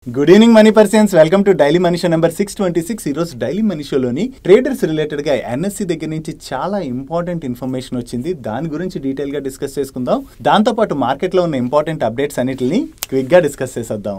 good evening money persons welcome to daily money show number six twenty six ఈ రోజు daily money షోలోని traders related గా NSE దగ్గర నుంచి చాలా ఇంపార్టెంట్ ఇన్ఫర్మేషన్ వచ్చింది దాని గురించి డీటెయిల్ గా డిస్కస్ చేసుకుందాం దాంతో పాటు మార్కెట్ లో ఉన్న ఇంపార్టెంట్ అప్డేట్స్ అన్నిటిని క్విక్ గా డిస్కస్ చేసేద్దాం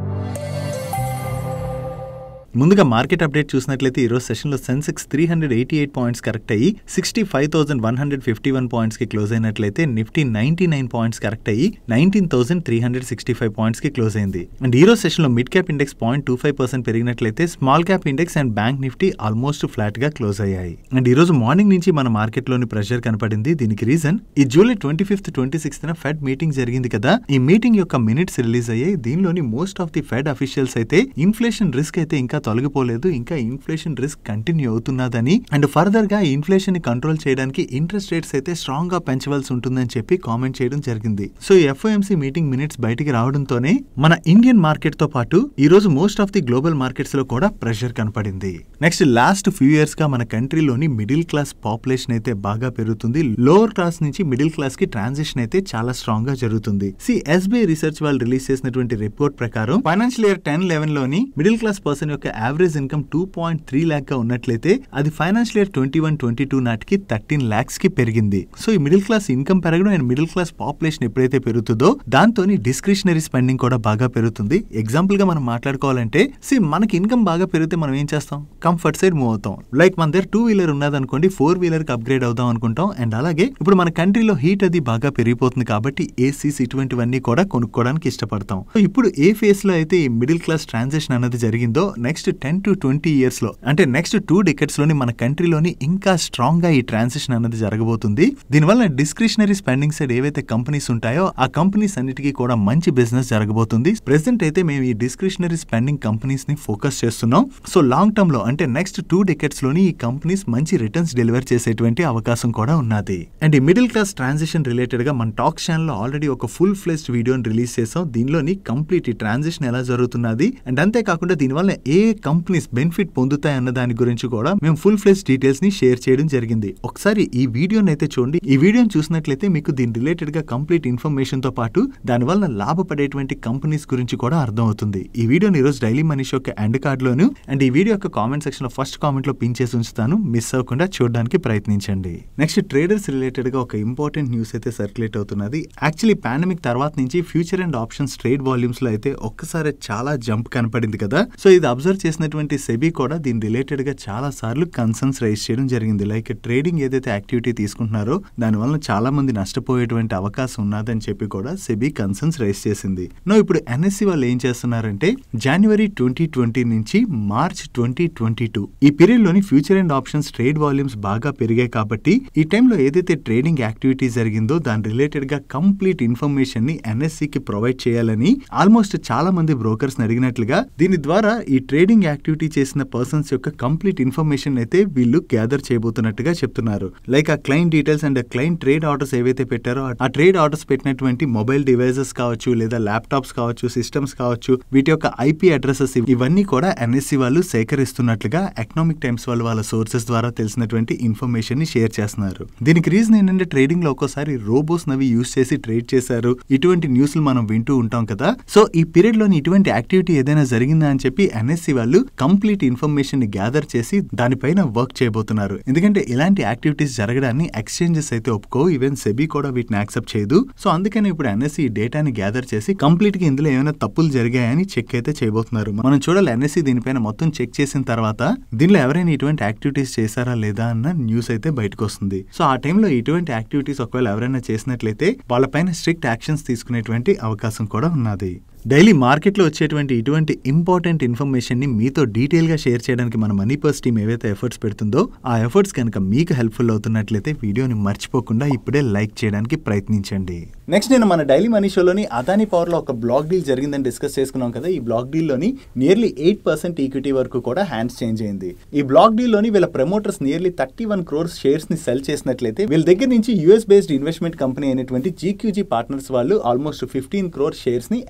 ముందుగా మార్కెట్ అప్డేట్ చూసినట్లయితే ఈ రోజు సెషన్లో Sensex three hundred eighty eight points correct అయ్యి sixty five thousand one hundred fifty one points కి క్లోజ్ అయినట్లయితే Nifty ninety nine points correct అయ్యి nineteen thousand three hundred sixty five points కి క్లోజ్ అయింది అండ్ ఈ రోజు సెషన్లో mid cap index point two five percent పెరిగినట్లయితే small cap index and bank Nifty almost flat గా క్లోజ్ అయ్యాయి అండ్ ఈ రోజు మార్నింగ్ నుంచి మన మార్కెట్ లోని ప్రెషర్ కనపడింది దీనికి రీజన్ ఈ July twenty fifth twenty sixth Fed meeting జరిగింది కదా ఈ మీటింగ్ యొక్క మినిట్స్ రిలీజ్ అయ్యాయి దీనిలోని most of the Fed officials అయితే ఇన్ఫ్లేషన్ రిస్క్ అయితే ఇంకా తొలగిపోలేదు ఇంకా ఇన్ఫ్లేషన్ రిస్క్ కంటిన్యూ అవుతున్నదని అండ్ ఫర్దర్ గా ఇన్ఫ్లేషన్ ని కంట్రోల్ చేయడానికి ఇంట్రెస్ట్ రేట్స్ అయితే స్ట్రాంగ్ గా పెంచవలసి ఉంటుందని చెప్పి కామెంట్ చేయడం జరిగింది సో ఈ ఎఫ్ఓఎంసీ మీటింగ్ మినిట్స్ బయటికి రావడంతోనే మన ఇండియన్ మార్కెట్ తో పాటు ఈ రోజు most of the global markets లో కూడా ప్రెషర్ కనపడింది నెక్స్ట్ లాస్ట్ ఫ్యూ ఇయర్స్ గా మన కంట్రీలోని మిడిల్ క్లాస్ పాపులేషన్ అయితే బాగా పెరుగుతుంది లోవర్ క్లాస్ నుంచి మిడిల్ క్లాస్ కి ట్రాన్సిషన్ అయితే చాలా స్ట్రాంగ్ గా జరుగుతుంది సి ఎస్బీఐ రీసెర్చ్ వాళ్ళు రిలీజ్ చేసినటువంటి రిపోర్ట్ ప్రకారం ఫైనాన్షియల్ ఇయర్ టెన్ లెవెన్ లోని మిడిల్ క్లాస్ పర్సన్ యొక్క average income two point three lakh గా ఉన్నట్లయితే అది financial year twenty one twenty two నాటికి థర్టీన్ ల్యాక్స్ కి పెరిగింది సో ఈ మిడిల్ క్లాస్ ఇన్కమ్ పెరగడం అండ్ మిడిల్ క్లాస్ పాపులేషన్ ఎప్పుడైతే పెరుగుతుందో దాంతో డిస్క్రిషనరీ స్పెండింగ్ కూడా బాగా పెరుగుతుంది ఎగ్జాంపుల్ గా మనం మాట్లాడుకోవాలంటే సి మనకి ఇన్కమ్ బాగా పెరిగితే మనం ఏం చేస్తాం కంఫర్ట్ సైడ్ మూవ్ అవుతాం లైక్ మన దగ్గర టూ వీలర్ ఉన్నదనుకోండి ఫోర్ వీలర్ కి అప్గ్రేడ్ అవుదాం అనుకుంటాం అండ్ అలాగే ఇప్పుడు మన కంట్రీలో హీట్ అది బాగా పెరిగిపోతుంది కాబట్టి ఏసీస్ ఇటువంటివన్నీ కూడా కొనుక్కోవడానికి ఇష్టపడతాం సో ఇప్పుడు ఏ ఫేస్ లో అయితే ఈ మిడిల్ క్లాస్ ట్రాన్సాక్షన్ అనేది జరిగిందో next ten to twenty years లో అంటే నెక్స్ట్ టూ డికెట్స్ లోని మన కంట్రీలోని ఇంకా స్ట్రాంగ్ గా ఈ ట్రాన్సాక్షన్ అనేది జరగబోతుంది దీనివల్ల డిస్క్రిషనరీ స్పెండింగ్ సైడ్ ఏవైతే కంపెనీస్ ఉంటాయో ఆ కంపెనీస్ అన్నిటికీ కూడా మంచి బిజినెస్ జరగబోతుంది ప్రెసెంట్ అయితే మేము ఈ డిస్క్రిషనరీ స్పెండింగ్ కంపెనీస్ ని ఫోకస్ చేస్తున్నాం సో లాంగ్ టర్మ్ లో అంటే నెక్స్ట్ టూ డికెట్స్ లోని ఈ కంపెనీస్ మంచి రిటర్న్స్ డెలివర్ చేసేటువంటి అవకాశం కూడా ఉన్నది అండ్ ఈ మిడిల్ క్లాస్ ట్రాన్సాక్షన్ రిలేటెడ్ గా మన టాక్ ఛానల్ లో ఆల్రెడీ ఒక ఫుల్ ఫ్లెస్డ్ వీడియోని రిలీజ్ చేసాం దీనిలోని కంప్లీట్ ఈ ట్రాన్సాక్షన్ ఎలా జరుగుతున్నది అండ్ అంతేకాకుండా దీనివల్ల ఏ కంపెనీస్ బెనిఫిట్ పొందుతాయి అన్న దాని గురించి కూడా మేము ఫుల్ ఫ్లెస్ డీటెయిల్స్ ని షేర్ చేయడం జరిగింది ఒకసారి ఈ వీడియోని అయితే చూడండి ఈ వీడియోని చూసినట్లయితే మీకు దీని రిలేటెడ్ గా కంప్లీట్ ఇన్ఫర్మేషన్ తో పాటు దానివల్ల లాభపడేటువంటి కంపెనీస్ గురించి కూడా అర్థం అవుతుంది ఈ వీడియోని ఈ రోజు డైలీ మనీష్ యొక్క ఎండ్ కార్డ్ లోను అండ్ ఈ వీడియో యొక్క కామెంట్ సెక్షన్ లో ఫస్ట్ కామెంట్ లో పిన్ చేసి ఉంచుతాను మిస్ అవ్వకుండా చూడడానికి ప్రయత్నించండి నెక్స్ట్ ట్రేడర్స్ రిలేటెడ్ గా ఒక ఇంపార్టెంట్ న్యూస్ అయితే సర్క్యులేట్ అవుతున్నది యాక్చువల్లీ పాండమిక్ తర్వాత నుంచి future and options trade volumes లో అయితే ఒక్కసారి చాలా జంప్ కనపడింది కదా సో ఇది అబ్జర్వ్ చేసినటువంటి సెబీ కూడా దీని రిలేటెడ్ గా చాలా సార్లు కన్సర్న్స్ రైజ్ చేయడం జరిగింది లైక్ ట్రేడింగ్ ఏదైతే యాక్టివిటీ తీసుకుంటున్నారో దానివల్ల చాలా మంది నష్టపోయేటువంటి అవకాశం ఉన్నదని చెప్పి కూడా సెబీ కన్సర్న్స్ రైజ్ చేసింది నో ఇప్పుడు ఎన్ఎస్సి వాళ్ళు ఏం చేస్తున్నారంటే జనవరి ట్వంటీ ట్వంటీ నుంచి మార్చ్ ట్వంటీ ట్వంటీ టూ ఈ పీరియడ్ లోని future and options trade volumes బాగా పెరిగాయి కాబట్టి ఈ టైంలో ఏదైతే ట్రేడింగ్ యాక్టివిటీ జరిగిందో దాని రిలేటెడ్ గా కంప్లీట్ ఇన్ఫర్మేషన్ ని ఎన్ఎస్సి కి ప్రొవైడ్ చేయాలని ఆల్మోస్ట్ చాలా మంది బ్రోకర్స్ అడిగినట్లుగా దీని ద్వారా ఈ ట్రేడింగ్ యాక్టివిటీ చేసిన పర్సన్స్ యొక్క కంప్లీట్ ఇన్ఫర్మేషన్ అయితే వీళ్ళు గ్యాదర్ చేయబోతున్నట్టుగా చెప్తున్నారు లైక్ ఆ client details and client trade orders ఏవైతే పెట్టారో ఆ ట్రేడ్ ఆర్డర్స్ పెట్టినటువంటి మొబైల్ డివైజెస్ కావచ్చు లేదా ల్యాప్టాప్స్ కావచ్చు సిస్టమ్స్ కావచ్చు వీటి యొక్క ఐపీ అడ్రసెస్ ఇవన్నీ కూడా ఎన్ఎస్సి వాళ్ళు సేకరిస్తున్నట్లుగా ఎకనామిక్ టైమ్స్ వాళ్ళు వాళ్ళ సోర్సెస్ ద్వారా తెలిసినటువంటి ఇన్ఫర్మేషన్ ని షేర్ చేస్తున్నారు దీనికి రీజన్ ఏంటంటే ట్రేడింగ్ లో ఒక్కోసారి రోబోస్ నవి యూస్ చేసి ట్రేడ్ చేశారు ఇటువంటి న్యూస్లు మనం వింటూ ఉంటాం కదా సో ఈ పీరియడ్ లోని ఇటువంటి యాక్టివిటీ ఏదైనా జరిగిందా అని చెప్పి ఎన్ఎస్సి వాళ్ళు కంప్లీట్ ఇన్ఫర్మేషన్ ని గ్యాదర్ చేసి దానిపైన వర్క్ చేయబోతున్నారు ఎందుకంటే ఇలాంటి యాక్టివిటీస్ జరగడాన్ని ఎక్స్చేంజెస్ అయితే ఒప్పుకో ఈవెన్ సెబీ కూడా వీటిని యాక్సెప్ట్ చేయదు సో అందుకని ఇప్పుడు ఎన్ఎస్సి ఈ డేటాని గ్యాదర్ చేసి కంప్లీట్ గా ఇందులో ఏమైనా తప్పులు జరిగాయని చెక్ అయితే చేయబోతున్నారు మనం చూడాలి ఎన్ఎస్సి దీనిపైన మొత్తం చెక్ చేసిన తర్వాత దీనిలో ఎవరైనా ఇటువంటి యాక్టివిటీస్ చేశారా లేదా అన్న న్యూస్ అయితే బయటకు వస్తుంది సో ఆ టైంలో ఇటువంటి యాక్టివిటీస్ ఒకవేళ ఎవరైనా చేసినట్లయితే వాళ్ళపైన స్ట్రిక్ట్ యాక్షన్స్ తీసుకునేటువంటి అవకాశం కూడా ఉన్నది డైలీ మార్కెట్లో వచ్చేటువంటి ఇటువంటి ఇంపార్టెంట్ ఇన్ఫర్మేషన్ ని మీతో డీటెయిల్ గా షేర్ చేయడానికి మన మనీ పర్స్ టీమ్ ఏవైతే ఎఫర్ట్స్ పెడుతుందో ఆ ఎఫర్ట్స్ కనుక మీకు హెల్ప్ఫుల్ అవుతున్నట్లయితే వీడియోని మర్చిపోకుండా ఇప్పుడే లైక్ చేయడానికి ప్రయత్నించండి నెక్స్ట్ నేను మన డైలీ మనీ షోలోని అదాని పవర్ లో ఒక బ్లాక్ డీల్ జరిగిందని డిస్కస్ చేసుకున్నాం కదా ఈ బ్లాక్ డీల్ లోని నియర్లీ ఎయిట్ పర్సెంట్ ఈక్విటీ వరకు కూడా హ్యాండ్స్ చేంజ్ అయింది ఈ బ్లాక్ డీల్ లోని వీళ్ళ promoters nearly thirty one crores shares ని సెల్ చేసినట్లయితే వీళ్ళ దగ్గర నుంచి యూఎస్ బేస్డ్ ఇన్వెస్ట్మెంట్ కంపెనీ అయినటువంటి జీక్యూజీ పార్ట్నర్స్ వాళ్ళు ఆల్మోస్ట్ ఫిఫ్టీన్ క్రోర్ షేర్స్ ని అక్వైర్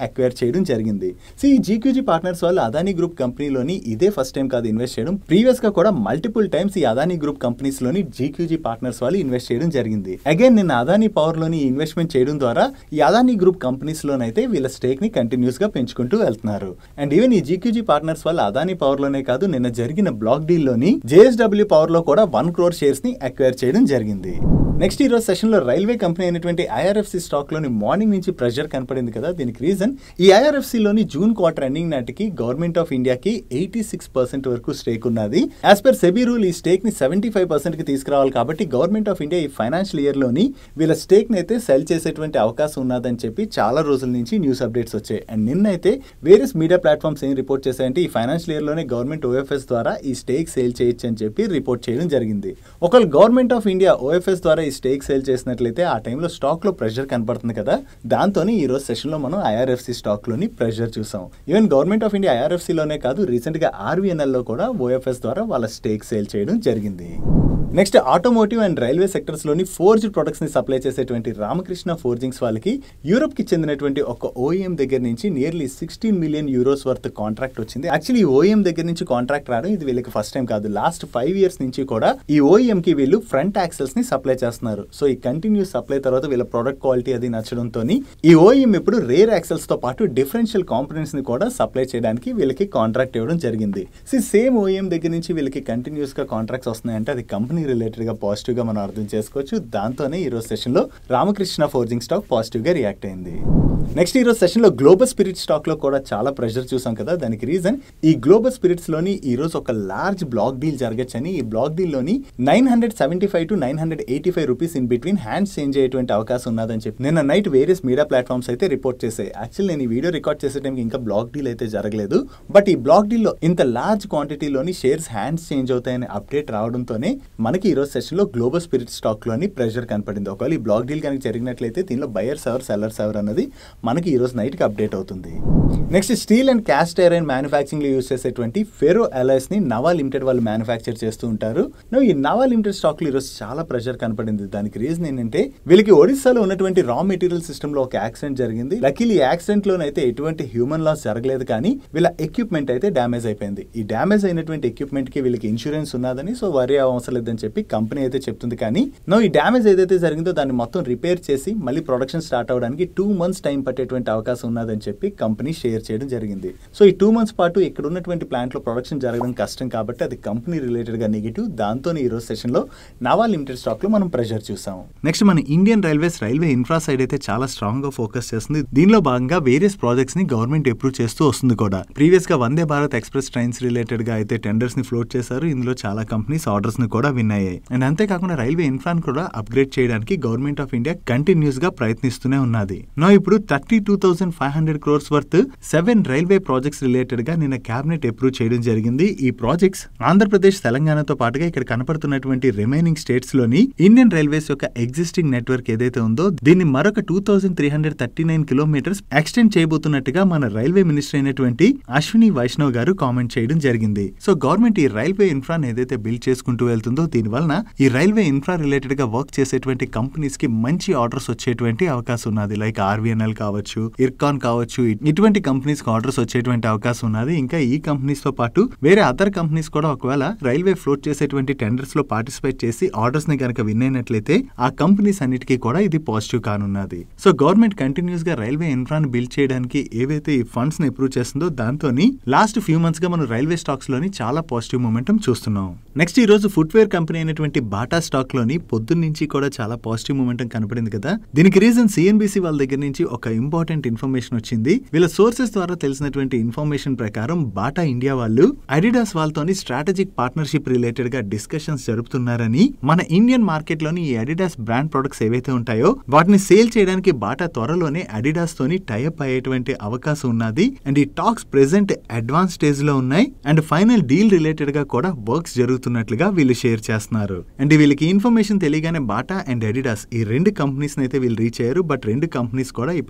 చేయడం జరిగింది సో ఈ జీక్యూజీ పార్ట్నర్స్ వాళ్ళు అదానీ గ్రూప్ కంపెనీలోని ఇదే ఫస్ట్ టైం కాదు ఇన్వెస్ట్ చేయడం ప్రీవియస్ గా కూడా మల్టిపుల్ టైమ్స్ ఈ అదానీ గ్రూప్ కంపెనీస్ లోని జీక్యూజీ పార్ట్నర్స్ వాళ్ళు ఇన్వెస్ట్ చేయడం జరిగింది అగైన్ నిన్న అదానీ పవర్ లోని ఇన్వెస్ట్మెంట్ చేయడం ద్వారా ఈ అదానీ గ్రూప్ కంపెనీస్ లోనైతే వీళ్ళ స్టేక్ ని కంటిన్యూస్ గా పెంచుకుంటూ వెళ్తున్నారు అండ్ ఈవెన్ ఈ జీక్యూజీ పార్ట్నర్స్ వల్ల అదానీ పవర్ లోనే కాదు నిన్న జరిగిన బ్లాక్ డీల్ లోని జేఎస్డబ్ల్యూ పవర్ లో కూడా వన్ క్రోర్ షేర్స్ ని అక్వైర్ చేయడం జరిగింది నెక్స్ట్ ఈ రోజు సెషన్ లో రైల్వే కంపెనీ అయినటువంటి ఐఆర్ఎఫ్సి స్టాక్ లోని మార్నింగ్ నుంచి ప్రెషర్ కనపడింది కదా దీనికి రీజన్ ఈ ఐఆర్ఎఫ్సి లోని జూన్ క్వార్టర్ ఎండింగ్ నాటికి గవర్నమెంట్ ఆఫ్ ఇండియాకి ఎయిటీ సిక్స్ పర్సెంట్ వరకు స్టేక్ ఉన్నది యాజ్ పర్ సెబీ రూల్ ఈ స్టేక్ ని సెవెంటీ ఫైవ్ పర్సెంట్ కి తీసుకురావాలి కాబట్టి గవర్నమెంట్ ఆఫ్ ఇండియా ఈ ఫైనాన్షియల్ ఇయర్ లోని వీళ్ళ స్టేక్ ని అయితే సెల్ చేసేటువంటి అవకాశం ఉన్నదని చెప్పి చాలా రోజుల నుంచి న్యూస్ అప్డేట్స్ వచ్చాయి అండ్ నిన్న అయితే వేరియస్ మీడియా ప్లాట్ఫామ్స్ ఏం రిపోర్ట్ చేశాయంటే ఈ ఫైనాన్షియల్ ఇయర్ లోనే గవర్నమెంట్ ఓఎఫ్ఎస్ ద్వారా ఈ స్టేక్ సేల్ చేయొచ్చు అని చెప్పి రిపోర్ట్ చేయడం జరిగింది ఒకవేళ గవర్నమెంట్ ఆఫ్ ఇండియా ఓఎఫ్ఎస్ ద్వారా ఈ స్టేక్ సేల్ చేసినట్లయితే ఆ టైంలో స్టాక్ లో ప్రెషర్ కనపడుతుంది కదా దాంతోనే ఈ రోజు సెషన్ లో మనం ఐఆర్ఎఫ్సి స్టాక్ లోని ప్రెషర్ చూసాం even government of India IRFC లోనే కాదు రీసెంట్ గా ఆర్వీఎన్ఎల్ లో కూడా ఓఎఫ్ఎస్ ద్వారా వాళ్ళ స్టేక్ సేల్ చేయడం జరిగింది next automotive and railway sectors లోని ఫోర్జ్డ్ ప్రొడక్ట్స్ ని సప్లై చేసేటువంటి రామకృష్ణ ఫోర్జింగ్స్ వాళ్ళకి యూరోప్ కి చెందినటువంటి ఒక ఓఎం దగ్గర నుంచి nearly sixteen million euros worth contract వచ్చింది యాక్చువల్లీ ఈ ఓఎం దగ్గర నుంచి కాంట్రాక్ట్ రావడం ఇది వీళ్ళకి ఫస్ట్ టైం కాదు లాస్ట్ ఫైవ్ ఇయర్స్ నుంచి కూడా ఈ ఓఎం కి వీళ్ళు ఫ్రంట్ యాక్సెల్స్ ని సప్లై చేస్తున్నారు సో ఈ కంటిన్యూస్ సప్లై తర్వాత వీళ్ళ ప్రొడక్ట్ క్వాలిటీ అది నచ్చడంతో ఈ ఓఎం ఇప్పుడు రేర్ యాక్సెల్స్ తో పాటు డిఫరెన్షియల్ కాంపోనెంట్స్ ని కూడా సప్లై చేయడానికి వీళ్ళకి కాంట్రాక్ట్ ఇవ్వడం జరిగింది సి సేమ్ ఓఎం దగ్గర నుంచి వీళ్ళకి కంటిన్యూస్ గా కాంట్రాక్ట్స్ వస్తున్నాయంటే అది కంపెనీ రిలేటెడ్ గా పాజిటివ్ గా మనం అర్థం చేసుకోవచ్చు దాంతోనే ఈ రోజు సెషన్ లో రామకృష్ణ ఫోర్జింగ్ స్టాక్ పాజిటివ్ గా రియాక్ట్ అయింది నెక్స్ట్ ఈ రోజు సెషన్ లో గ్లోబల్ స్పిరిట్ స్టాక్ లో కూడా చాలా ప్రెషర్ చూసాం కదా దానికి రీజన్ ఈ గ్లోబల్ స్పిరిట్స్ లోని ఈ రోజు ఒక లార్జ్ బ్లాక్ డీల్ జరగచ్చని ఈ బ్లాక్ డీల్ లోని nine hundred seventy five to nine hundred eighty five rupees in between hands change అయ్యేటువంటి అవకాశం ఉన్నదని చెప్పి నిన్న నైట్ వేరియస్ మీడియా ప్లాట్ఫామ్స్ అయితే రిపోర్ట్ చేశాయి యాక్చువల్ నేను ఈ వీడియో రికార్డ్ చేసే టైంకి ఇంకా బ్లాక్ డీల్ అయితే జరగలేదు బట్ ఈ బ్లాక్ డీల్ లో ఇంత లార్జ్ క్వాంటిటీలోని షేర్స్ హ్యాండ్స్ చేంజ్ అవుతాయనే అప్డేట్ రావడంతోనే మనకి ఈ రోజు సెషన్ లో గ్లోబల్ స్పిరిట్ స్టాక్ లోని ప్రెషర్ కనపడింది ఒకవేళ ఈ బ్లాక్ డీల్ కనుక జరిగినట్లయితే దీనిలో బయర్స్ ఎవరు సెల్లర్స్ ఎవరు అన్నది మనకి ఈ రోజు నైట్ కి అప్డేట్ అవుతుంది next steel and cast iron manufacturing లో యూస్ చేసేటువంటి ఫెరో అలైస్ ని నవా లిమిటెడ్ వాళ్ళు మ్యానుఫాక్చర్ చేస్తూ ఉంటారు నువ్వు ఈ నవా లిమిటెడ్ స్టాక్ లో ఈరోజు చాలా ప్రెషర్ కనపడింది దానికి రీజన్ ఏంటంటే వీళ్ళకి ఒడిస్సాలో ఉన్నటువంటి రా మెటీరియల్ సిస్టమ్ లో ఒక యాక్సిడెంట్ జరిగింది లక్కీలు ఈ యాక్సిడెంట్ లోనైతే ఎటువంటి హ్యూమన్ లాస్ జరగలేదు కానీ వీళ్ళ ఎక్విప్మెంట్ అయితే డ్యామేజ్ అయిపోయింది ఈ డ్యామేజ్ అయినటువంటి ఎక్విప్మెంట్ కి వీళ్ళకి ఇన్సూరెన్స్ ఉన్నదని సో వరి అవసరం లేదని చెప్పి కంపెనీ అయితే చెప్తుంది కానీ నో ఈ డ్యామేజ్ ఏదైతే జరిగిందో దాన్ని మొత్తం రిపేర్ చేసి మళ్ళీ ప్రొడక్షన్ స్టార్ట్ అవడానికి టూ మంత్స్ టైం పట్టేటువంటి అవకాశం ఉన్నదని చెప్పి కంపెనీ షేర్ చేయడం జరిగింది సో ఈ టూ మంత్స్ పాటు ఇక్కడ ఉన్నటువంటి ప్లాంట్ లో ప్రొడక్షన్ జరగడం కష్టం కాబట్టి అది కంపెనీ రిలేటెడ్ గా నెగిటివ్ దాంతో ఈ రోజు సెషన్ లో నవా లిమిటెడ్ స్టాక్ లో మనం ప్రెషర్ చూసాం నెక్స్ట్ మన Indian railways railway infra side అయితే చాలా స్ట్రాంగ్ గా ఫోకస్ చేస్తుంది దీనిలో భాగంగా వేరియస్ ప్రాజెక్ట్స్ ని గవర్నమెంట్ అప్రూవ్ చేస్తూ వస్తుంది కూడా ప్రీవియస్ గా Vande Bharat express trains related గా అయితే టెండర్స్ ని ఫ్లోట్ చేశారు ఇందులో చాలా కంపెనీస్ ఆర్డర్స్ ని కూడా విన్ అయ్యాయి అండ్ అంతేకాకుండా రైల్వే ఇన్ఫ్రాన్ కూడా అప్గ్రేడ్ చేయడానికి గవర్నమెంట్ ఆఫ్ ఇండియా కంటిన్యూస్ గా ప్రయత్నిస్తూనే ఉన్నది నో ఇప్పుడు thirty two thousand five hundred crores worth seven railway projects related గా నిన్న క్యాబినెట్ అప్రూవ్ చేయడం జరిగింది ఈ ప్రాజెక్ట్స్ ఆంధ్రప్రదేశ్ తెలంగాణతో పాటుగా ఇక్కడ కనపడుతున్నటువంటి రిమైనింగ్ స్టేట్స్ లోని ఇండియన్ రైల్వేస్ యొక్క ఎగ్జిస్టింగ్ నెట్వర్క్ ఏదైతే ఉందో దీన్ని మరొక two thousand three hundred thirty nine kilometers extend చేయబోతున్నట్టుగా మన రైల్వే మినిస్టర్ అయినటువంటి అశ్విని వైష్ణవ్ గారు కామెంట్ చేయడం జరిగింది సో గవర్నమెంట్ ఈ రైల్వే ఇన్ఫ్రాన్ ఏదైతే బిల్డ్ చేసుకుంటూ వెళ్తుందో దీని వలన ఈ రైల్వే ఇన్ఫ్రా రిలేటెడ్ గా వర్క్ చేసేటువంటి కంపెనీస్ కి మంచి ఆర్డర్స్ వచ్చేటువంటి అవకాశం ఉన్నది లైక్ ఆర్వీఎన్ఎల్ కావచ్చు ఇర్కాన్ కావచ్చు ఇటువంటి కంపెనీస్ కి ఆర్డర్స్ వచ్చేటువంటి అవకాశం ఉన్నది ఇంకా ఈ కంపెనీస్ తో పాటు వేరే అదర్ కంపెనీస్ కూడా ఒకవేళ రైల్వే ఫ్లోట్ చేసేటువంటి టెండర్స్ లో పార్టిసిపేట్ చేసి ఆర్డర్స్ ని కనుక విన్ అయినట్లయితే ఆ కంపెనీస్ అన్నిటికీ కూడా ఇది పాజిటివ్ కానున్నది సో గవర్నమెంట్ కంటిన్యూస్ గా రైల్వే ఇన్ఫ్రాన్ బిల్డ్ చేయడానికి ఏవైతే ఈ ఫండ్స్ ని అప్రూవ్ చేస్తుందో దాంతో లాస్ట్ ఫ్యూ మంత్స్ గా మనం రైల్వే స్టాక్స్ లోని చాలా పాజిటివ్ మూమెంటం చూస్తున్నాం నెక్స్ట్ ఈ రోజు ఫుట్వేర్ కంపెనీ అయినటువంటి బాటా స్టాక్ లోని పొద్దున్న నుంచి కూడా చాలా పాజిటివ్ మూమెంటం కనపడింది కదా దీనికి రీజన్ సిఎన్బిసి వాళ్ళ దగ్గర నుంచి ఒక ఇంపార్టెంట్ ఇన్ఫర్మేషన్ వచ్చింది వీళ్ళ సోర్సెస్ ద్వారా తెలిసినటువంటి ఇన్ఫర్మేషన్ ప్రకారం బాటా ఇండియా వాళ్ళు అడిడాస్ వాళ్ళతోని స్ట్రాటజిక్ పార్ట్నర్షిప్ రిలేటెడ్ గా డిస్కషన్స్ జరుపుతున్నారని మన ఇండియన్ మార్కెట్ లోని ఈ అడిడాస్ బ్రాండ్ ప్రొడక్ట్స్ ఏవైతే ఉంటాయో వాటిని సేల్ చేయడానికి బాటా త్వరలోనే అడిడాస్ తోని టైఅప్ అయ్యేటువంటి అవకాశం ఉన్నది అండ్ ఈ టాక్స్ ప్రెసెంట్ అడ్వాన్స్ స్టేజ్ లో ఉన్నాయి అండ్ ఫైనల్ డీల్ రిలేటెడ్ గా కూడా వర్క్స్ జరుగుతున్నట్లుగా వీళ్ళు షేర్ చేస్తున్నారు అండ్ వీళ్ళకి ఇన్ఫర్మేషన్ తెలియగానే బాటా అండ్ అడిడాస్ ఈ రెండు కంపెనీస్ అయితే వీళ్ళు రీచ్ అయ్యారు బట్ రెండు కంపెనీస్ కూడా ఇప్పటికే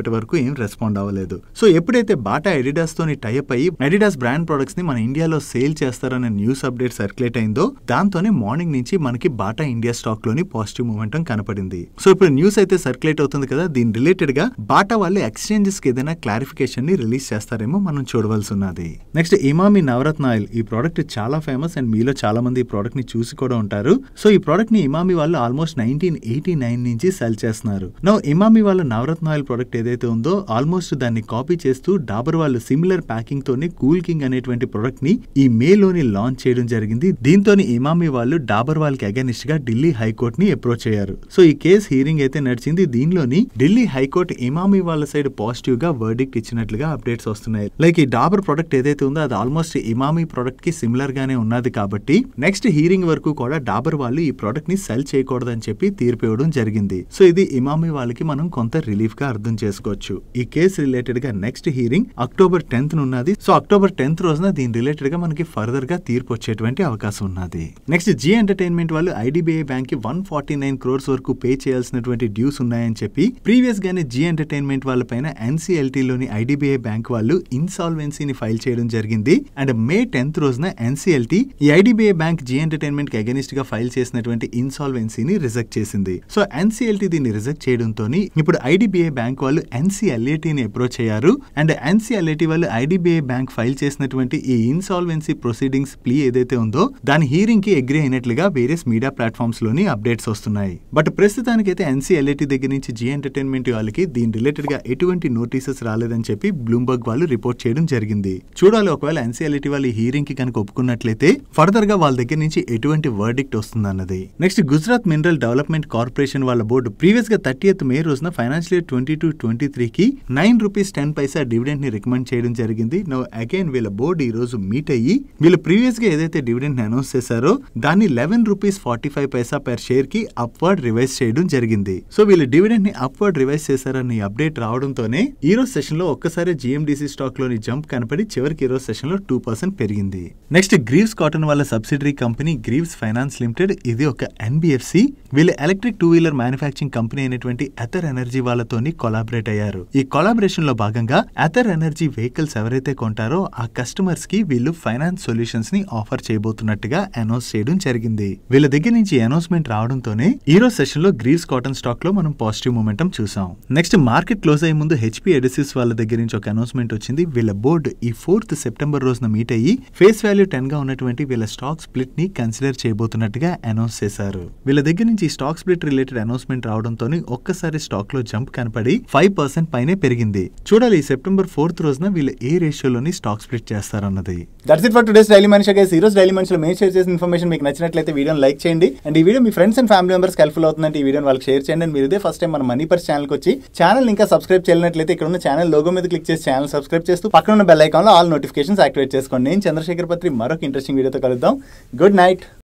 ఇప్పటి వరకు ఏం రెస్పాండ్ అవ్వలేదు సో ఎప్పుడైతే బాటా ఎడిడాస్ తోని టైప్ అయ్యి ఎడిడాస్ బ్రాండ్ ప్రొడక్ట్స్ ని మన ఇండియాలో సేల్ చేస్తారనే న్యూస్ అప్డేట్ సర్క్యులేట్ అయిందో దాంతోనే మార్నింగ్ నుంచి మనకి బాటా ఇండియా స్టాక్ లోని పాజిటివ్ మూమెంటం కనపడింది సో ఇప్పుడు న్యూస్ అయితే సర్క్యులేట్ అవుతుంది కదా దీని రిలేటెడ్ గా బాటా వాళ్ళు ఎక్స్చేంజెస్ కి ఏదైనా క్లారిఫికేషన్ ని రిలీజ్ చేస్తారేమో మనం చూడవలసి ఉన్నది నెక్స్ట్ ఇమామి నవరత్న ఆయిల్ ఈ ప్రోడక్ట్ చాలా ఫేమస్ అండ్ మీలో చాలా మంది ఈ ప్రోడక్ట్ ని చూసి కూడా ఉంటారు సో ఈ ప్రోడక్ట్ ని ఇమామి వాళ్ళు ఆల్మోస్ట్ నైన్టీన్ ఎయిటీ నైన్ నుంచి సెల్ చేస్తున్నారు నో ఇమామి వాళ్ళ నవరత్న ఆయిల్ ప్రోడక్ట్ ఏదైతే ఉందో ఆల్మోస్ట్ దాన్ని కాపీ చేస్తూ డాబర్ వాళ్ళు సిమిలర్ ప్యాకింగ్ తోని కూల్ కింగ్ అనేటువంటి ప్రొడక్ట్ ని ఈ మే లోని లాంచ్ చేయడం జరిగింది దీంతో ఇమామి వాళ్ళు డాబర్ వాళ్ళకి అగెనిస్ట్ గా ఢిల్లీ హైకోర్ట్ ని అప్రోచ్ అయ్యారు సో ఈ కేసు హీరింగ్ అయితే నడిచింది దీనిలోని ఢిల్లీ హైకోర్టు ఇమామి వాళ్ళ సైడ్ పాజిటివ్ గా వర్డిక్ట్ ఇచ్చినట్లుగా అప్డేట్స్ వస్తున్నాయి లైక్ ఈ డాబర్ ప్రొడక్ట్ ఏదైతే ఉందో అది ఆల్మోస్ట్ ఇమామి ప్రొడక్ట్ కి సిమిలర్ గానే ఉన్నది కాబట్టి నెక్స్ట్ హీరింగ్ వరకు కూడా డాబర్ వాళ్ళు ఈ ప్రొడక్ట్ ని సెల్ చేయకూడదని చెప్పి తీర్పు ఇవ్వడం జరిగింది సో ఇది ఇమామి వాళ్ళకి మనం కొంత రిలీఫ్ గా అర్థం చేసుకోవచ్చు ఈ కేసు రిలేటెడ్ గా నెక్స్ట్ హీరింగ్ అక్టోబర్ టెన్త్ ఉన్నది సో అక్టోబర్ టెన్త్ రోజున దీని రిలేటెడ్ గా మనకి ఫర్దర్ గా తీర్పు వచ్చేటువంటి అవకాశం ఉన్నది నెక్స్ట్ జీ ఎంటర్టైన్మెంట్ వాళ్ళు ఐడిబిఐ బ్యాంక్ కి వన్ ఫార్టీ నైన్ క్రోర్స్ వరకు పే చేయాల్సినటువంటి డ్యూస్ ఉన్నాయని చెప్పి ప్రీవియస్ గానే జీ ఎంటర్టైన్మెంట్ వాళ్ళ పైన ఎన్సీఎల్టీ లోని ఐడిబిఐ బ్యాంక్ వాళ్ళు ఇన్సాల్వెన్సీని ఫైల్ చేయడం జరిగింది అండ్ మే టెన్త్ రోజున ఎన్సీఎల్టీ ఈ ఐడిబిఐ బ్యాంక్ జీ ఎంటర్టైన్మెంట్ కి అగెనిస్ట్ గా ఫైల్ చేసినటువంటి ఇన్సాల్వెన్సీని రిజెక్ట్ చేసింది సో ఎన్సీఎల్టీ దీన్ని రిజెక్ట్ చేయడంతో ఇప్పుడు ఐడిబిఐ బ్యాంక్ వాళ్ళు ఎన్సీఎల్ఏటీని అప్రోచ్ అయ్యారు అండ్ ఎన్సీఎల్ఏటీ వాళ్ళు ఐడిబిఐ బ్యాంక్ ఫైల్ చేసినటువంటి ఈ ఇన్సాల్వెన్సీ ప్రొసీడింగ్స్ ప్లీ ఏదైతే ఉందో దాని హీరింగ్ కి అగ్రి అయినట్లుగా వేరియస్ మీడియా ప్లాట్ఫామ్స్ లోని అప్డేట్స్ వస్తున్నాయి బట్ ప్రస్తుతానికైతే ఎన్సీఎల్ఏటీ దగ్గర నుంచి జీ ఎంటర్టైన్మెంట్ వాళ్ళకి దీని రిలేటెడ్ గా ఎటువంటి నోటీసెస్ రాలేదని చెప్పి బ్లూంబర్గ్ వాళ్ళు రిపోర్ట్ చేయడం జరిగింది చూడాలి ఒకవేళ ఎన్సీఎల్ఏటీ వాళ్ళు ఈ హీరింగ్ కి కనుక ఒప్పుకున్నట్లయితే ఫర్దర్ గా వాళ్ళ దగ్గర నుంచి ఎటువంటి వర్డిక్ట్ వస్తుందన్నది next Gujarat mineral development corporation వాళ్ళ బోర్డు ప్రీవియస్ గా థర్టీ మే రోజున financial year twenty two twenty three కి nine rupees ten paisa dividend ని రికమెండ్ చేయడం జరిగింది నో అగైన్ వీళ్ళ బోర్డు ఈ రోజు మీట్ అయ్యి వీళ్ళు ప్రీవియస్ గా ఏదైతే డివిడెంట్ ని అనౌన్స్ చేశారో దాన్ని eleven rupees forty five paisa per share కి అప్వర్డ్ రివైజ్ చేయడం జరిగింది సో వీళ్ళు డివిడెంట్ ని అప్వర్డ్ రివైజ్ చేశారని అప్డేట్ రావడంతోనే ఈ రోజు సెషన్ లో ఒక్కసారి జిఎండిసి స్టాక్ లోని జంప్ కనపడి చివరికి ఈ రోజు సెషన్ లో టూ పర్సెంట్ పెరిగింది నెక్స్ట్ గ్రీవ్స్ కాటన్ వాళ్ళ subsidiary company Greaves Finance Limited ఇది ఒక ఎన్బిఎఫ్సి వీళ్ళు electric two wheeler manufacturing company అయినటువంటి ఎథర్ ఎనర్జీ వాళ్ళతోని కొలాబరేట్ అయ్యారు ఈ కొలాబరేషన్ లో భాగంగా ఎథర్ ఎనర్జీ వెహికల్స్ ఎవరైతే కొంటారో ఆ కస్టమర్స్ కి వీళ్ళు ఫైనాన్స్ సొల్యూషన్స్ ని ఆఫర్ చేయబోతున్నట్టుగా అనౌన్స్ చేయడం జరిగింది వీళ్ళ దగ్గర నుంచి అనౌన్స్మెంట్ రావడంతోనే ఈ రోజు సెషన్ లో గ్రీవ్స్ కాటన్ స్టాక్ లో మనం పాజిటివ్ మూమెంటం చూసాం నెక్స్ట్ మార్కెట్ క్లోజ్ అయ్యే ముందు హెచ్పి ఎడిసిస్ వాళ్ళ దగ్గర నుంచి ఒక అనౌన్స్మెంట్ వచ్చింది వీళ్ళ బోర్డు ఈ ఫోర్త్ సెప్టెంబర్ రోజున మీట్ అయ్యి ఫేస్ వాల్యూ టెన్ గా ఉన్నటువంటి వీళ్ళ స్టాక్ స్ప్లిట్ ని కన్సిడర్ చేయబోతున్నట్టుగా అనౌన్స్ చేశారు వీళ్ళ దగ్గర నుంచి స్టాక్ స్ప్లిట్ రిలేటెడ్ అనౌన్స్మెంట్ రావడంతో ఒక్కసారి స్టాక్ లో జంప్ కనపడి ఫైవ్ పర్సెంట్ పైనే పెరిగింది చూడాలి ఈ సెప్టెంబర్ ఫోర్త్ రోజున వీళ్ళు ఏ రేషియోలోని స్టాక్ స్ప్లిట్ చేస్తారన్నది that's it for today's daily మనిషి గైస్ ఈ రోజు డైలీ మనిషిలో మేము షేర్ చేసిన ఇన్ఫర్మేషన్ మీకు నచ్చినట్లయితే వీడియోని లైక్ చేయండి అండ్ ఈ వీడియో మీ friends and family members helpful అవుతుందంటే ఈ వీడియోని వాళ్ళకి షేర్ చేయండి అండ్ మీరు ఇదే ఫస్ట్ టైం మన మనీ పర్స్ ఛానల్కి వచ్చి ఛానల్ ఇంకా సబ్స్క్రైబ్ చేయనట్లయితే ఇక్కడ ఉన్న ఛానల్ లోగో మీద క్లిక్ చేసి ఛానల్ సబ్స్క్రైబ్ చేస్తూ పక్కన ఉన్న బెల్ ఐకాన్లో ఆల్ నోటిఫికేషన్స్ యాక్టివేట్ చేసుకోండి నేను చంద్రశేఖర్ పత్రి మరొక ఇంట్రెస్టింగ్ వీడియోతో కలుద్దాం గుడ్ నైట్